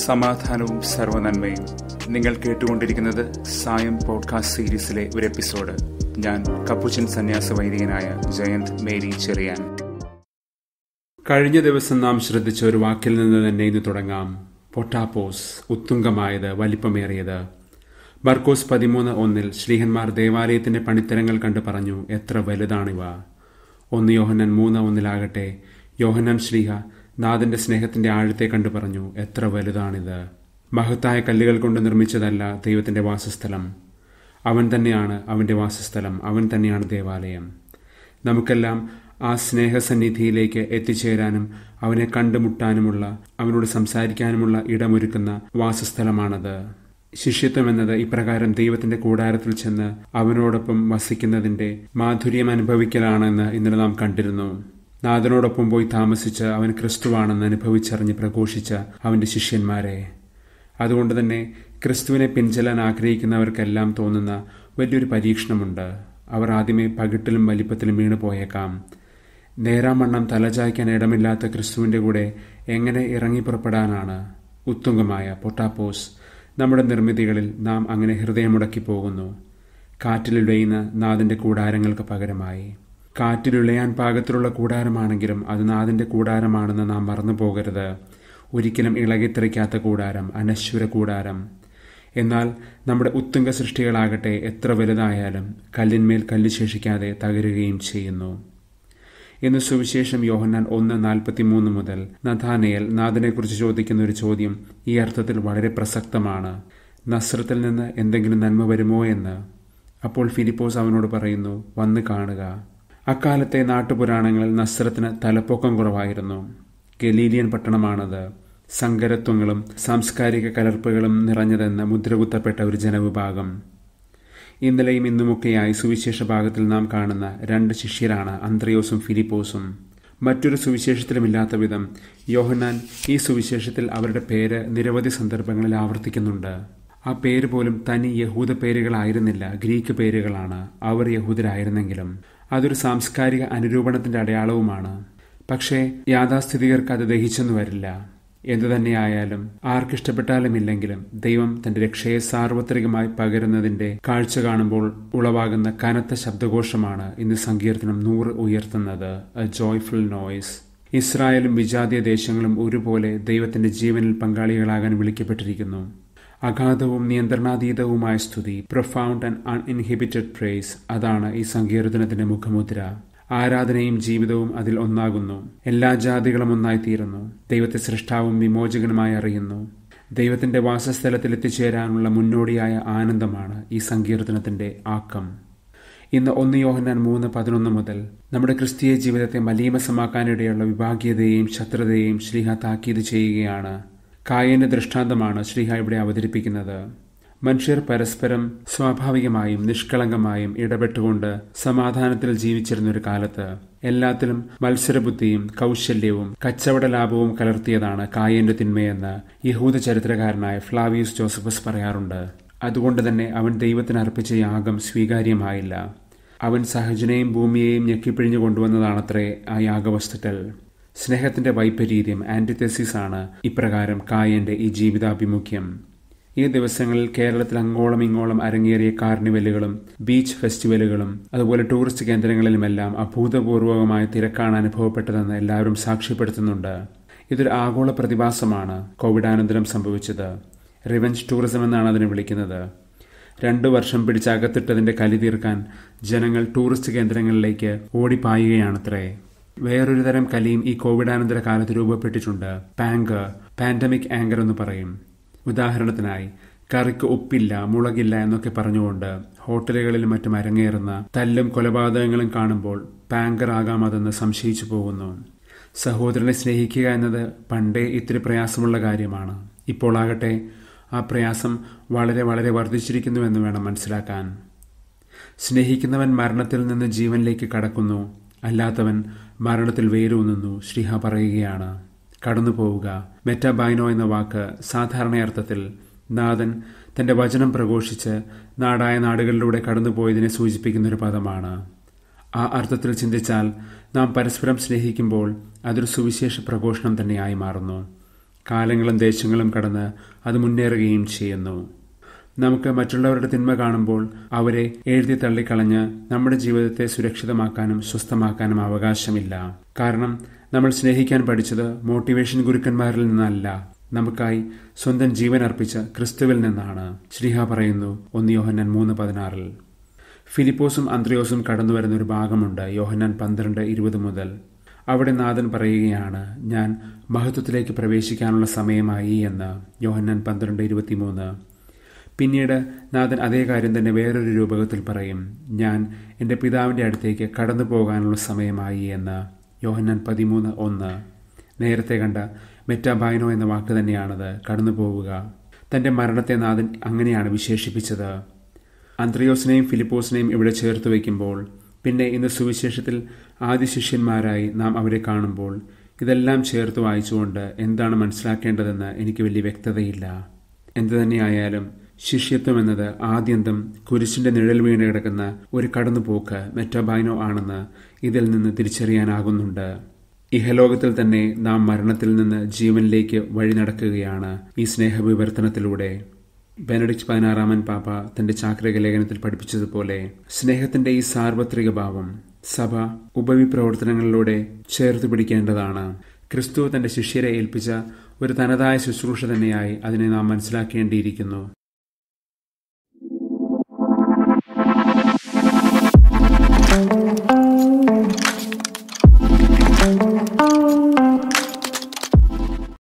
സമാധാനവും സർവനന്മയും നിങ്ങൾ കേട്ടുകൊണ്ടിരിക്കുന്നത് സായം പോഡ്കാസ്റ്റ് സീരീസിലെ ഒരു എപ്പിസോഡ് ഞാൻ കപ്പുച്ചൻ സന്യാസ വൈദികനായ ജയന്ത് മേരി ചെറിയാൻ കഴിഞ്ഞ ദിവസം നാം ശ്രദ്ധിച്ച ഒരു വാക്കിൽ നിന്ന് തന്നെ ഇന്ന് തുടങ്ങാം പൊട്ടാപ്പോസ് ഉത്തുംഗമായത് വലിപ്പമേറിയത് ബർക്കോസ് പതിമൂന്ന് ഒന്നിൽ ശ്രീഹന്മാർ ദേവാലയത്തിന്റെ പണിത്തരങ്ങൾ കണ്ട് പറഞ്ഞു എത്ര വലുതാണിവ ഒന്ന് യോഹന്നൻ മൂന്ന് ഒന്നിലാകട്ടെ യോഹന്നൻ ശ്രീഹ നാഥന്റെ സ്നേഹത്തിന്റെ ആഴത്തെ കണ്ടു പറഞ്ഞു എത്ര വലുതാണിത് മഹത്തായ കല്ലുകൾ കൊണ്ട് നിർമ്മിച്ചതല്ല ദൈവത്തിന്റെ വാസസ്ഥലം അവൻ തന്നെയാണ് അവന്റെ വാസസ്ഥലം അവൻ തന്നെയാണ് ദേവാലയം നമുക്കെല്ലാം ആ സ്നേഹസന്നിധിയിലേക്ക് എത്തിച്ചേരാനും അവനെ കണ്ടുമുട്ടാനുമുള്ള അവനോട് സംസാരിക്കാനുമുള്ള ഇടമൊരുക്കുന്ന വാസസ്ഥലമാണത് ശിഷ്യത്വം എന്നത് ഇപ്രകാരം ദൈവത്തിന്റെ കൂടാരത്തിൽ ചെന്ന് അവനോടൊപ്പം വസിക്കുന്നതിന്റെ മാധുര്യം അനുഭവിക്കലാണെന്ന് ഇന്നലെ നാം കണ്ടിരുന്നു നാഥനോടൊപ്പം പോയി താമസിച്ച് അവൻ ക്രിസ്തുവാണെന്ന് അനുഭവിച്ചറിഞ്ഞ് പ്രഘോഷിച്ച അവന്റെ ശിഷ്യന്മാരെ അതുകൊണ്ട് തന്നെ ക്രിസ്തുവിനെ പിൻചെല്ലാൻ ആഗ്രഹിക്കുന്നവർക്കെല്ലാം തോന്നുന്ന വലിയൊരു പരീക്ഷണമുണ്ട് അവർ ആദ്യമേ പകിട്ടിലും വലിപ്പത്തിലും വീണു പോയേക്കാം നേരാമണ്ണം തലചായ്ക്കാൻ ഇടമില്ലാത്ത ക്രിസ്തുവിന്റെ കൂടെ എങ്ങനെ ഇറങ്ങിപ്പുറപ്പെടാനാണ് ഉത്തുംഗമായ പൊട്ടാപ്പോസ് നമ്മുടെ നിർമ്മിതികളിൽ നാം അങ്ങനെ ഹൃദയമുടക്കി പോകുന്നു കാറ്റിലുലയുന്ന നാഥന്റെ കൂടാരങ്ങൾക്ക് പകരമായി കാറ്റിലുലയാൻ പാകത്തിലുള്ള കൂടാരമാണെങ്കിലും അത് നാഥന്റെ കൂടാരമാണെന്ന് നാം മറന്നു പോകരുത് ഒരിക്കലും ഇളകിത്തെറിക്കാത്ത കൂടാരം അനശ്വര കൂടാരം എന്നാൽ നമ്മുടെ ഉത്തുംഗ സൃഷ്ടികളാകട്ടെ എത്ര വലുതായാലും കല്ലിന്മേൽ കല്ല് ശേഷിക്കാതെ തകരുകയും ചെയ്യുന്നു ഇന്ന് സുവിശേഷം യോഹന്നാൻ ഒന്ന് നാൽപ്പത്തിമൂന്ന് മുതൽ നഥാനയൽ നാഥനെക്കുറിച്ച് ചോദിക്കുന്ന ഒരു ചോദ്യം ഈ അർത്ഥത്തിൽ വളരെ പ്രസക്തമാണ് നസ്രത്തിൽ നിന്ന് എന്തെങ്കിലും നന്മ വരുമോ എന്ന് അപ്പോൾ ഫിലിപ്പോസ് അവനോട് പറയുന്നു വന്ന് കാണുക അക്കാലത്തെ നാട്ടുപുരാണങ്ങളിൽ നസ്രത്തിന് തലപ്പൊക്കം കുറവായിരുന്നു ഗലീലിയൻ പട്ടണമാണത് സങ്കരത്വങ്ങളും സാംസ്കാരിക കലർപ്പുകളും നിറഞ്ഞതെന്ന് മുദ്രകുത്തപ്പെട്ട ഒരു ജനവിഭാഗം ഇന്നലെയും ഇന്നുമൊക്കെയായി സുവിശേഷ ഭാഗത്തിൽ നാം കാണുന്ന രണ്ട് ശിഷ്യരാണ് അന്ത്രയോസും ഫിലിപ്പോസും മറ്റൊരു സുവിശേഷത്തിലുമില്ലാത്ത വിധം യോഹന്നാൻ ഈ സുവിശേഷത്തിൽ അവരുടെ പേര് നിരവധി സന്ദർഭങ്ങളിൽ ആവർത്തിക്കുന്നുണ്ട് ആ പേര് പോലും തനി യഹൂദ പേരുകളായിരുന്നില്ല ഗ്രീക്ക് പേരുകളാണ് അവർ യഹൂദരായിരുന്നെങ്കിലും അതൊരു സാംസ്കാരിക അനുരൂപണത്തിന്റെ അടയാളവുമാണ് പക്ഷേ യാഥാസ്ഥിതികർക്ക് അത് ദഹിച്ചെന്നു വരില്ല എന്തു തന്നെയായാലും ആർക്കിഷ്ടപ്പെട്ടാലും ഇല്ലെങ്കിലും ദൈവം തന്റെ രക്ഷയെ സാർവത്രികമായി പകരുന്നതിന്റെ കാഴ്ച കാണുമ്പോൾ ഉളവാകുന്ന കനത്ത ശബ്ദഘോഷമാണ് ഇന്ന് സങ്കീർത്തനം നൂറ് ഉയർത്തുന്നത് എ ജോയ്ഫുൾ നോയ്സ് ഇസ്രായേലും വിജാതീയ ദേശങ്ങളും ഒരുപോലെ ദൈവത്തിന്റെ ജീവനിൽ പങ്കാളികളാകാൻ വിളിക്കപ്പെട്ടിരിക്കുന്നു അഗാധവും നിയന്ത്രണാതീതവുമായ സ്തുതി പ്രൊഫൗണ്ട് ആൻഡ് അൺഇൻഹിബിറ്റഡ് പ്രേസ് അതാണ് ഈ സങ്കീർത്തനത്തിന്റെ മുഖമുദ്ര ആരാധനയും ജീവിതവും അതിൽ ഒന്നാകുന്നു എല്ലാ ജാതികളും ഒന്നായി തീരുന്നു ദൈവത്തെ സൃഷ്ടാവും വിമോചകനുമായി അറിയുന്നു ദൈവത്തിന്റെ വാസസ്ഥലത്തിൽ എത്തിച്ചേരാനുള്ള മുന്നോടിയായ ആനന്ദമാണ് ഈ സങ്കീർത്തനത്തിന്റെ ആക്കം ഇന്ന് ഒന്ന് യോഹന്നാൻ മൂന്ന് പതിനൊന്ന് മുതൽ നമ്മുടെ ക്രിസ്തീയ ജീവിതത്തെ മലീമസമാക്കാനിടയുള്ള വിഭാഗീയതയെയും ശത്രുതയെയും ശ്രീഹ താക്കീത് ചെയ്യുകയാണ് കായന്റെ ദൃഷ്ടാന്തമാണ് ശ്രീഹ ഇവിടെ അവതരിപ്പിക്കുന്നത് മനുഷ്യർ പരസ്പരം സ്വാഭാവികമായും നിഷ്കളങ്കമായും ഇടപെട്ടുകൊണ്ട് സമാധാനത്തിൽ ജീവിച്ചിരുന്ന ഒരു കാലത്ത് എല്ലാത്തിലും മത്സരബുദ്ധിയും കൗശല്യവും കച്ചവട ലാഭവും കലർത്തിയതാണ് കായന്റെ തിന്മയെന്ന് യഹൂദ ചരിത്രകാരനായ ഫ്ലാവിയസ് ജോസഫസ് പറയാറുണ്ട് അതുകൊണ്ട് തന്നെ അവൻ ദൈവത്തിന് അർപ്പിച്ച യാഗം സ്വീകാര്യമായില്ല അവൻ സഹജനെയും ഭൂമിയെയും ഞെക്കിപ്പിഴിഞ്ഞു കൊണ്ടുവന്നതാണത്രേ ആ യാഗവസ്തുക്കൾ സ്നേഹത്തിന്റെ വൈപരീത്യം ആന്റിതെസിസ് ആണ് ഇപ്രകാരം കായന്റെ ഈ ജീവിതാഭിമുഖ്യം ഈ ദിവസങ്ങളിൽ കേരളത്തിൽ അങ്ങോളം ഇങ്ങോളം അരങ്ങേറിയ കാർണിവലുകളും ബീച്ച് ഫെസ്റ്റിവലുകളും അതുപോലെ ടൂറിസ്റ്റ് കേന്ദ്രങ്ങളിലുമെല്ലാം അഭൂതപൂർവകമായ തിരക്കാണ് അനുഭവപ്പെട്ടതെന്ന് എല്ലാവരും സാക്ഷ്യപ്പെടുത്തുന്നുണ്ട് ഇതൊരു ആഗോള പ്രതിഭാസമാണ് കോവിഡാനന്തരം സംഭവിച്ചത് റിവഞ്ച് ടൂറിസം എന്നാണ് അതിനെ വിളിക്കുന്നത് രണ്ടു വർഷം പിടിച്ച് അകത്തിട്ടതിന്റെ കലി തീർക്കാൻ ജനങ്ങൾ ടൂറിസ്റ്റ് കേന്ദ്രങ്ങളിലേക്ക് ഓടിപ്പായുകയാണത്രേ വേറൊരു തരം കലിയും ഈ കോവിഡാനന്തര കാലത്ത് രൂപപ്പെട്ടിട്ടുണ്ട് പാങ്കർ പാൻഡമിക് ആങ്കർ എന്ന് പറയും ഉദാഹരണത്തിനായി കറിക്ക് ഉപ്പില്ല മുളകില്ല എന്നൊക്കെ പറഞ്ഞുകൊണ്ട് ഹോട്ടലുകളിലും മറ്റും അരങ്ങേറുന്ന തല്ലും കൊലപാതകങ്ങളും കാണുമ്പോൾ പാങ്കർ ആകാം അതെന്ന് സംശയിച്ചു പോകുന്നു സഹോദരനെ സ്നേഹിക്കുക എന്നത് പണ്ടേ ഇത്തിരി പ്രയാസമുള്ള കാര്യമാണ് ഇപ്പോൾ ആകട്ടെ ആ പ്രയാസം വളരെ വളരെ വർദ്ധിച്ചിരിക്കുന്നുവെന്ന് വേണം മനസ്സിലാക്കാൻ സ്നേഹിക്കുന്നവൻ മരണത്തിൽ നിന്ന് ജീവനിലേക്ക് കടക്കുന്നു അല്ലാത്തവൻ മരണത്തിൽ വേരൂന്നുന്നു ശ്രീഹ പറയുകയാണ് കടന്നു പോവുക മെറ്റാബൈനോ എന്ന വാക്ക് സാധാരണ അർത്ഥത്തിൽ നാഥൻ തന്റെ വചനം പ്രഘോഷിച്ച് നാടായ നാടുകളിലൂടെ കടന്നുപോയതിനെ സൂചിപ്പിക്കുന്ന ഒരു പദമാണ് ആ അർത്ഥത്തിൽ ചിന്തിച്ചാൽ നാം പരസ്പരം സ്നേഹിക്കുമ്പോൾ അതൊരു സുവിശേഷ പ്രഘോഷണം തന്നെയായി മാറുന്നു കാലങ്ങളും ദേശങ്ങളും കടന്ന് അത് മുന്നേറുകയും ചെയ്യുന്നു നമുക്ക് മറ്റുള്ളവരുടെ തിന്മ കാണുമ്പോൾ അവരെ എഴുതി തള്ളിക്കളഞ്ഞ് നമ്മുടെ ജീവിതത്തെ സുരക്ഷിതമാക്കാനും സ്വസ്ഥമാക്കാനും അവകാശമില്ല കാരണം നമ്മൾ സ്നേഹിക്കാൻ പഠിച്ചത് മോട്ടിവേഷൻ ഗുരുക്കന്മാരിൽ നിന്നല്ല നമുക്കായി സ്വന്തം ജീവൻ അർപ്പിച്ച ക്രിസ്തുവിൽ നിന്നാണ് ശ്രീഹ പറയുന്നു ഒന്ന് യോഹന്നാൻ മൂന്ന് പതിനാറിൽ ഫിലിപ്പോസും അന്ത്രയോസും കടന്നുവരുന്ന ഒരു ഭാഗമുണ്ട് യോഹന്നാൻ പന്ത്രണ്ട് ഇരുപത് മുതൽ അവിടെ നാഥൻ പറയുകയാണ് ഞാൻ മഹത്വത്തിലേക്ക് പ്രവേശിക്കാനുള്ള സമയമായി എന്ന് യോഹന്നാൻ പന്ത്രണ്ട് ഇരുപത്തിമൂന്ന് പിന്നീട് നാഥൻ അതേ കാര്യം തന്നെ വേറൊരു രൂപകത്തിൽ പറയും ഞാൻ എൻ്റെ പിതാവിൻ്റെ അടുത്തേക്ക് കടന്നു പോകാനുള്ള സമയമായി എന്ന് യോഹന്നാൻ പതിമൂന്ന് ഒന്ന് നേരത്തെ കണ്ട മെറ്റാബായനോ എന്ന വാക്ക് തന്നെയാണത് കടന്നു പോവുക തൻ്റെ മരണത്തെ നാഥൻ അങ്ങനെയാണ് വിശേഷിപ്പിച്ചത് അന്ത്രയോസിനെയും ഫിലിപ്പോസിനെയും ഇവിടെ ചേർത്ത് വയ്ക്കുമ്പോൾ പിന്നെ ഇന്ന് സുവിശേഷത്തിൽ ആദ്യ ശിഷ്യന്മാരായി നാം അവരെ കാണുമ്പോൾ ഇതെല്ലാം ചേർത്ത് വായിച്ചുകൊണ്ട് എന്താണ് മനസ്സിലാക്കേണ്ടതെന്ന് എനിക്ക് വലിയ വ്യക്തതയില്ല എന്തു തന്നെയായാലും ശിഷ്യത്വം എന്നത് ആദ്യന്തം കുരിശിന്റെ നിഴൽ വീണ് കിടക്കുന്ന ഒരു കടന്നുപോക്ക് മെറ്റാബൈനോ ആണെന്ന് ഇതിൽ നിന്ന് തിരിച്ചറിയാനാകുന്നുണ്ട് ഇഹലോകത്തിൽ തന്നെ നാം മരണത്തിൽ നിന്ന് ജീവനിലേക്ക് വഴി നടക്കുകയാണ് ഈ സ്നേഹവിവർത്തനത്തിലൂടെ ബെനഡിക്ട് പതിനാറാമൻ പാപ്പ തന്റെ ചാക്രിക ലേഖനത്തിൽ പഠിപ്പിച്ചതുപോലെ സ്നേഹത്തിന്റെ ഈ സാർവത്രിക ഭാവം സഭ ഉപവിപ്രവർത്തനങ്ങളിലൂടെ ചേർത്ത് പിടിക്കേണ്ടതാണ് ക്രിസ്തു തന്റെ ശിഷ്യരെ ഏൽപ്പിച്ച ഒരു തനതായ ശുശ്രൂഷ തന്നെയായി അതിനെ നാം മനസ്സിലാക്കേണ്ടിയിരിക്കുന്നു thank you